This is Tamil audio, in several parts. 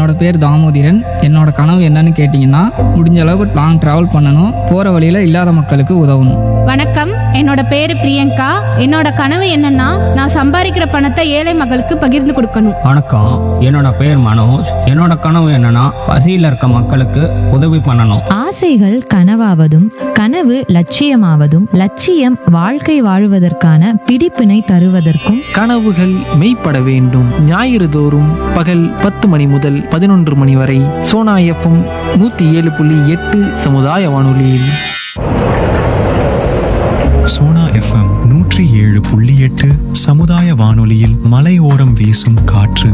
என்னோட பேர் தாமோதிரன் என்னோட கனவு என்னன்னு கேட்டிங்கன்னா முடிஞ்ச அளவுக்கு லாங் ட்ராவல் பண்ணணும் போகிற வழியில் இல்லாத மக்களுக்கு உதவணும் வணக்கம் என்னோட பேரு பிரியங்கா என்னோட கனவு என்னன்னா நான் சம்பாதிக்கிற பணத்தை ஏழை மக்களுக்கு பகிர்ந்து கொடுக்கணும் வணக்கம் என்னோட பேர் மனோஜ் என்னோட கனவு என்னன்னா பசியில் இருக்க மக்களுக்கு உதவி பண்ணணும் ஆசைகள் கனவாவதும் கனவு லட்சியமாவதும் லட்சியம் வாழ்க்கை வாழுவதற்கான பிடிப்பினை தருவதற்கும் கனவுகள் மெய்ப்பட வேண்டும் ஞாயிறு தோறும் பகல் பத்து மணி முதல் பதினொன்று மணி வரை சோனா எஃப்எம் நூற்றி ஏழு புள்ளி எட்டு சமுதாய வானொலியில் சோனா எஃப்எம் நூற்றி ஏழு புள்ளி எட்டு சமுதாய வானொலியில் மலையோரம் வீசும் காற்று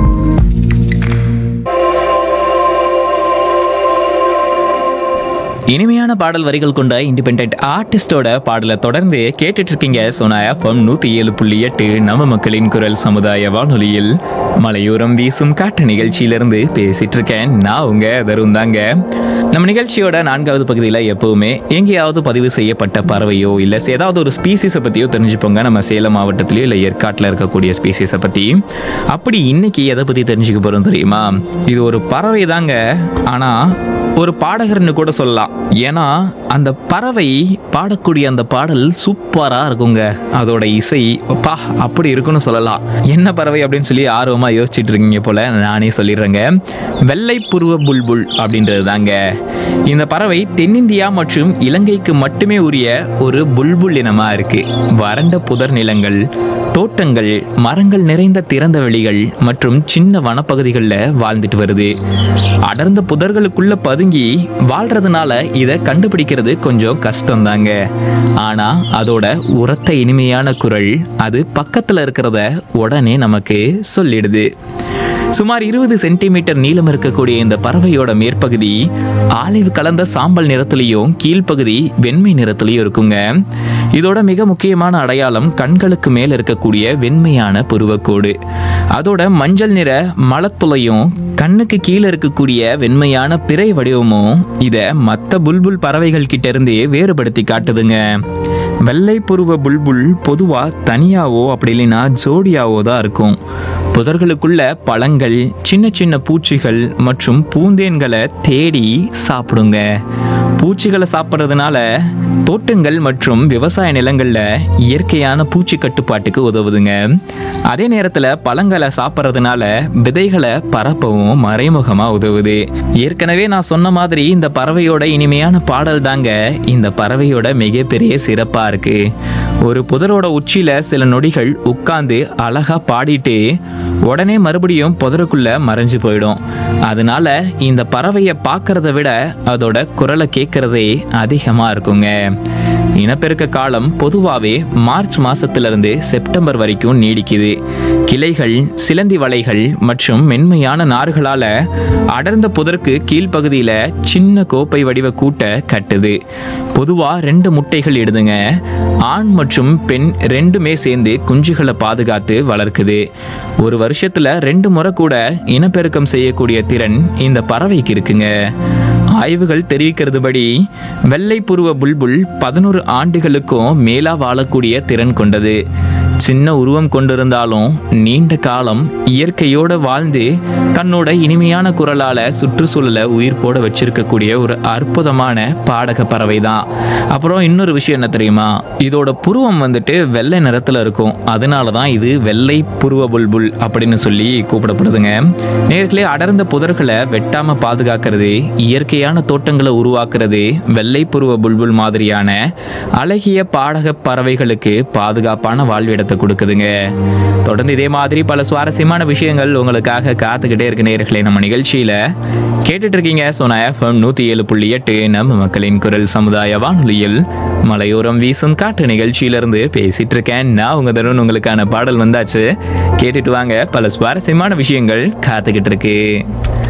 இனிமையான பாடல் வரிகள் கொண்ட இண்டிபெண்ட் ஆர்டிஸ்டோட பாடலை தொடர்ந்து கேட்டுட்டு இருக்கீங்க சோனா எஃப்எம் நூத்தி ஏழு புள்ளி எட்டு நம்ம மக்களின் குரல் சமுதாய வானொலியில் மலையோரம் வீசும் காட்டு நிகழ்ச்சியிலிருந்து பேசிட்டு இருக்கேன் நான் உங்க தருண் தாங்க நம்ம நிகழ்ச்சியோட நான்காவது பகுதியில் எப்பவுமே எங்கேயாவது பதிவு செய்யப்பட்ட பறவையோ இல்லை ஏதாவது ஒரு ஸ்பீசிஸை பற்றியோ தெரிஞ்சுப்போங்க நம்ம சேலம் மாவட்டத்திலயோ இல்லை ஏற்காட்டில் இருக்கக்கூடிய ஸ்பீசிஸை பற்றி அப்படி இன்னைக்கு எதை பற்றி தெரிஞ்சுக்க போகிறோம் தெரியுமா இது ஒரு பறவை தாங்க ஆனால் ஒரு பாடகர்னு கூட சொல்லலாம் ஏன்னா அந்த பறவை பாடக்கூடிய அந்த பாடல் சூப்பரா இருக்குங்க அதோட இசை பா அப்படி இருக்குன்னு சொல்லலாம் என்ன பறவை அப்படின்னு சொல்லி ஆர்வமா யோசிச்சுட்டு இருக்கீங்க போல நானே சொல்லிடுறேங்க வெள்ளை புருவ புல்புல் அப்படின்றது தாங்க இந்த பறவை தென்னிந்தியா மற்றும் இலங்கைக்கு மட்டுமே உரிய ஒரு புல்புல் இனமா இருக்கு வறண்ட புதர் நிலங்கள் தோட்டங்கள் மரங்கள் நிறைந்த திறந்த வெளிகள் மற்றும் சின்ன வனப்பகுதிகளில் வாழ்ந்துட்டு வருது அடர்ந்த புதர்களுக்குள்ள பதுங்கி வாழ்றதுனால இதை கண்டுபிடிக்கிறது கொஞ்சம் கஷ்டம்தாங்க ஆனா அதோட உரத்த இனிமையான குரல் அது பக்கத்துல இருக்கிறத உடனே நமக்கு சொல்லிடுது சுமார் இருபது சென்டிமீட்டர் நீளம் இருக்கக்கூடிய இந்த பறவையோட மேற்பகுதி ஆலிவ் கலந்த சாம்பல் நிறத்துலையும் கீழ்ப்பகுதி வெண்மை நிறத்துலையும் இருக்குங்க இதோட மிக முக்கியமான அடையாளம் கண்களுக்கு மேல் இருக்கக்கூடிய வெண்மையான புருவக்கோடு அதோட மஞ்சள் நிற மலத்துளையும் கண்ணுக்கு கீழே இருக்கக்கூடிய வெண்மையான பிறை வடிவமும் இதை மற்ற புல்புல் பறவைகள் கிட்ட இருந்து வேறுபடுத்தி காட்டுதுங்க வெள்ளை புருவ புல்புல் பொதுவா தனியாவோ அப்படி இல்லைன்னா ஜோடியாவோ தான் இருக்கும் புதர்களுக்குள்ள பழங்கள் சின்ன சின்ன பூச்சிகள் மற்றும் பூந்தேன்களை தேடி சாப்பிடுங்க பூச்சிகளை சாப்பிட்றதுனால தோட்டங்கள் மற்றும் விவசாய நிலங்கள்ல இயற்கையான பூச்சி கட்டுப்பாட்டுக்கு உதவுதுங்க அதே நேரத்துல பழங்களை சாப்பிட்றதுனால விதைகளை பரப்பவும் மறைமுகமா உதவுது ஏற்கனவே நான் சொன்ன மாதிரி இந்த பறவையோட இனிமையான பாடல் தாங்க இந்த பறவையோட மிகப்பெரிய சிறப்பா இருக்கு ஒரு புதரோட உச்சியில சில நொடிகள் உட்கார்ந்து அழகா பாடிட்டு உடனே மறுபடியும் புதருக்குள்ள மறைஞ்சு போயிடும் அதனால இந்த பறவையை பார்க்கறத விட அதோட குரலை கேட்கறதே அதிகமா இருக்குங்க இனப்பெருக்க காலம் பொதுவாகவே மார்ச் மாசத்திலிருந்து செப்டம்பர் வரைக்கும் நீடிக்குது கிளைகள் சிலந்தி வலைகள் மற்றும் மென்மையான நார்களால அடர்ந்த புதருக்கு கீழ்ப்பகுதியில சின்ன கோப்பை வடிவ கூட்ட கட்டுது பொதுவா ரெண்டு முட்டைகள் இடுதுங்க ஆண் மற்றும் பெண் ரெண்டுமே சேர்ந்து குஞ்சுகளை பாதுகாத்து வளர்க்குது ஒரு வருஷத்துல ரெண்டு முறை கூட இனப்பெருக்கம் செய்யக்கூடிய திறன் இந்த பறவைக்கு இருக்குங்க ஆய்வுகள் தெரிவிக்கிறதுபடி வெள்ளை புருவ புல்புல் பதினோரு ஆண்டுகளுக்கும் மேலா வாழக்கூடிய திறன் கொண்டது சின்ன உருவம் கொண்டிருந்தாலும் நீண்ட காலம் இயற்கையோட வாழ்ந்து தன்னோட இனிமையான குரலால சுற்றுச்சூழலை உயிர் போட வச்சிருக்கக்கூடிய ஒரு அற்புதமான பாடக பறவை தான் அப்புறம் இன்னொரு விஷயம் என்ன தெரியுமா இதோட புருவம் வந்துட்டு வெள்ளை நிறத்துல இருக்கும் அதனால தான் இது வெள்ளை புருவ புல்புல் அப்படின்னு சொல்லி கூப்பிடப்படுதுங்க நேர்களே அடர்ந்த புதர்களை வெட்டாம பாதுகாக்கிறது இயற்கையான தோட்டங்களை உருவாக்குறது வெள்ளை புருவ புல்புல் மாதிரியான அழகிய பாடக பறவைகளுக்கு பாதுகாப்பான வாழ்விடத்தை கொடுக்குதுங்க தொடர்ந்து இதே மாதிரி பல சுவாரஸ்யமான விஷயங்கள் உங்களுக்காக காத்துக்கிட்டே இருக்க நேர்களே நம்ம நிகழ்ச்சியில கேட்டுட்டு இருக்கீங்க சோனா எஃப்எம் நூத்தி ஏழு புள்ளி எட்டு நம்ம மக்களின் குரல் சமுதாய வானொலியில் மலையோரம் வீசும் காட்டு நிகழ்ச்சியிலிருந்து பேசிட்டு இருக்கேன் நான் உங்க தருண் உங்களுக்கான பாடல் வந்தாச்சு கேட்டுட்டு வாங்க பல சுவாரஸ்யமான விஷயங்கள் காத்துக்கிட்டு இருக்கு